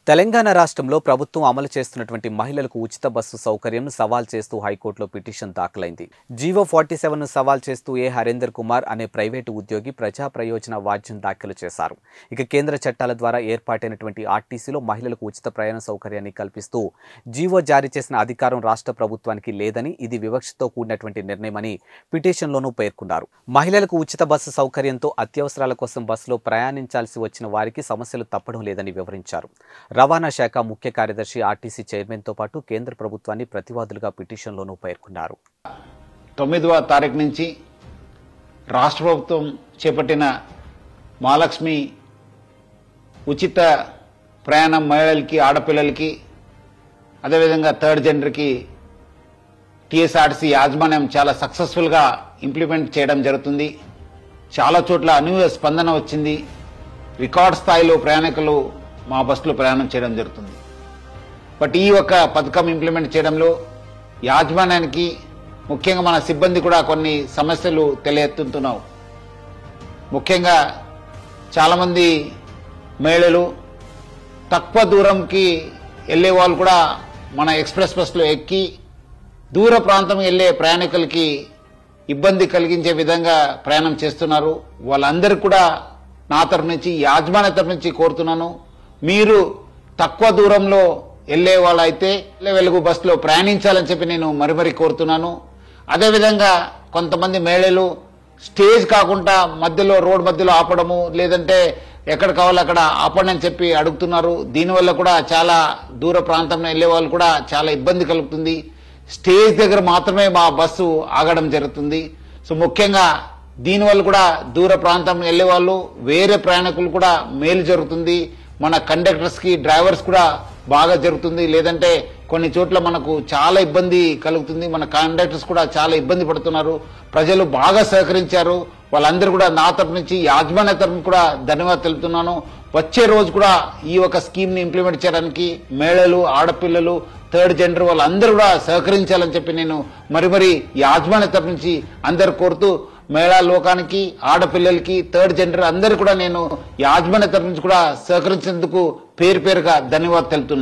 తెలంగాణ రాష్ట్రంలో ప్రభుత్వం అమలు చేస్తున్నటువంటి మహిళలకు ఉచిత బస్సు సౌకర్యం సవాల్ చేస్తూ హైకోర్టులో పిటిషన్ దాఖలైంది జీవో ఫార్టీ సెవెన్ ను సవాల్ చేస్తూ ఏ హరేందర్ కుమార్ అనే ప్రైవేటు ఉద్యోగి ప్రజా ప్రయోజన వాద్యం దాఖలు చేశారు ఇక కేంద్ర చట్టాల ద్వారా ఏర్పాటైనటువంటి ఆర్టీసీలో మహిళలకు ఉచిత ప్రయాణ సౌకర్యాన్ని కల్పిస్తూ జీవో జారీ చేసిన అధికారం రాష్ట్ర ప్రభుత్వానికి లేదని ఇది వివక్షతో కూడినటువంటి నిర్ణయమని పిటిషన్లోనూ పేర్కొన్నారు మహిళలకు ఉచిత బస్సు సౌకర్యంతో అత్యవసరాల కోసం బస్సులో ప్రయాణించాల్సి వచ్చిన వారికి సమస్యలు తప్పడం లేదని వివరించారు రవాణా శాఖ ముఖ్య కార్యదర్శి ఆర్టీసీ చైర్మన్తో పాటు కేంద్ర ప్రభుత్వాన్ని ప్రతివాదులుగా పిటిషన్లోనూ పేర్కొన్నారు తొమ్మిదవ తారీఖు నుంచి రాష్ట్ర ప్రభుత్వం చేపట్టిన మహాలక్ష్మి ఉచిత ప్రయాణం మహిళలకి ఆడపిల్లలకి అదేవిధంగా థర్డ్ జెండర్కి టీఎస్ఆర్టీసీ యాజమాన్యం చాలా సక్సెస్ఫుల్గా ఇంప్లిమెంట్ చేయడం జరుగుతుంది చాలా చోట్ల అనూహ్య స్పందన వచ్చింది రికార్డ్ స్థాయిలో ప్రయాణికులు మా బస్సులో ప్రయాణం చేయడం జరుగుతుంది బట్ ఈ యొక్క పథకం ఇంప్లిమెంట్ చేయడంలో యాజమాన్యానికి ముఖ్యంగా మన సిబ్బంది కూడా కొన్ని సమస్యలు తెలియెత్తుతున్నావు ముఖ్యంగా చాలామంది మహిళలు తక్కువ దూరంకి వెళ్ళే వాళ్ళు కూడా మన ఎక్స్ప్రెస్ బస్సులో ఎక్కి దూర ప్రాంతం వెళ్ళే ప్రయాణికులకి ఇబ్బంది కలిగించే విధంగా ప్రయాణం చేస్తున్నారు వాళ్ళందరికీ కూడా నా తరఫు నుంచి యాజమాన్య తరఫు నుంచి కోరుతున్నాను మీరు తక్కువ దూరంలో వెళ్ళే వాళ్ళైతే వెలుగు బస్సులో ప్రయాణించాలని చెప్పి నేను మరి మరి కోరుతున్నాను అదేవిధంగా కొంతమంది మహిళలు స్టేజ్ కాకుండా మధ్యలో రోడ్ మధ్యలో ఆపడము లేదంటే ఎక్కడ కావాలో అక్కడ ఆపండి అని చెప్పి అడుగుతున్నారు దీనివల్ల కూడా చాలా దూర ప్రాంతంలో వెళ్ళే వాళ్ళు కూడా చాలా ఇబ్బంది కలుగుతుంది స్టేజ్ దగ్గర మాత్రమే మా బస్సు ఆగడం జరుగుతుంది సో ముఖ్యంగా దీనివల్ల కూడా దూర ప్రాంతం వెళ్ళే వాళ్ళు వేరే ప్రయాణికులు కూడా మేలు జరుగుతుంది మన కండక్టర్స్ కి డ్రైవర్స్ కూడా బాగా జరుగుతుంది లేదంటే కొన్ని చోట్ల మనకు చాలా ఇబ్బంది కలుగుతుంది మన కండక్టర్స్ కూడా చాలా ఇబ్బంది పడుతున్నారు ప్రజలు బాగా సహకరించారు వాళ్ళందరూ కూడా నా తరపు నుంచి యాజమాన్య తరపు కూడా ధన్యవాదాలు తెలుపుతున్నాను వచ్చే రోజు కూడా ఈ ఒక స్కీమ్ ని ఇంప్లిమెంట్ చేయడానికి మహిళలు ఆడపిల్లలు థర్డ్ జెండర్ వాళ్ళందరూ కూడా సహకరించాలని చెప్పి నేను మరి మరి యాజమాన్య తరపు నుంచి అందరు కోరుతూ మహిళా లోకానికి ఆడపిల్లలకి థర్డ్ జెండర్ అందరు కూడా నేను యాజమాన్య తరపు నుంచి కూడా సహకరించేందుకు పేరు పేరుగా ధన్యవాదాలు తెలుపుతున్నాను